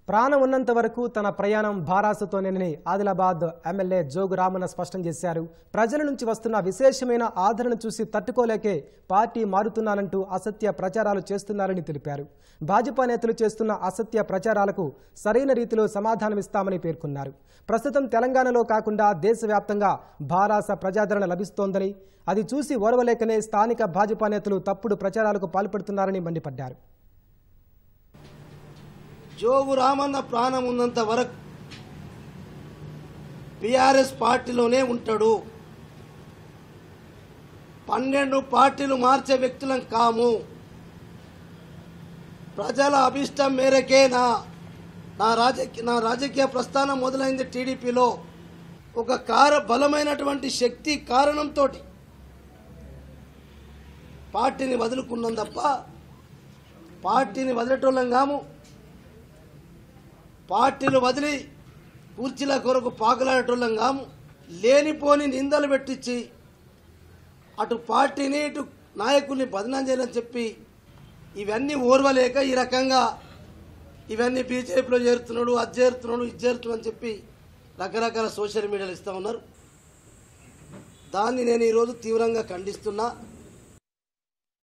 ప్రాణం ఉన్నంత వరకు తన ప్రయాణం భారాసతోనేనని ఆదిలాబాద్ ఎమ్మెల్యే జోగు రామన్న స్పష్టం చేశారు ప్రజల నుంచి వస్తున్న విశేషమైన ఆదరణ చూసి తట్టుకోలేకే పార్టీ మారుతున్నానంటూ అసత్య ప్రచారాలు చేస్తున్నారని తెలిపారు భాజపా నేతలు చేస్తున్న అసత్య ప్రచారాలకు సరైన రీతిలో సమాధానమిస్తామని పేర్కొన్నారు ప్రస్తుతం తెలంగాణలో కాకుండా దేశవ్యాప్తంగా భారాస ప్రజాదరణ లభిస్తోందని అది చూసి ఓర్వలేకనే స్థానిక భాజపా నేతలు తప్పుడు ప్రచారాలకు పాల్పడుతున్నారని మండిపడ్డారు జోగు రామన్న ప్రాణం ఉన్నంత వరకు బీఆర్ఎస్ పార్టీలోనే ఉంటాడు పన్నెండు పార్టీలు మార్చే వ్యక్తులం కాము ప్రజల అభిష్టం మేరకే నా నా రాజకీయ నా రాజకీయ ప్రస్థానం మొదలైంది టీడీపీలో ఒక కార బలమైనటువంటి శక్తి కారణంతో పార్టీని వదులుకున్నాం తప్ప పార్టీని వదిలేటోళ్ళం కాము పార్టీలు వదిలి కుర్చీల కొరకు పాకులాడేటోళ్ళం కాము లేనిపోని నిందలు పెట్టించి అటు పార్టీని ఇటు నాయకుల్ని బదనాం చేయాలని చెప్పి ఇవన్నీ ఓర్వలేక ఈ రకంగా ఇవన్నీ బీజేపీలో చేరుతున్నాడు అది చేరుతున్నాడు ఇది చేరుతున్నాడు అని చెప్పి రకరకాల సోషల్ మీడియాలు ఇస్తూ ఉన్నారు దాన్ని నేను ఈరోజు తీవ్రంగా ఖండిస్తున్నా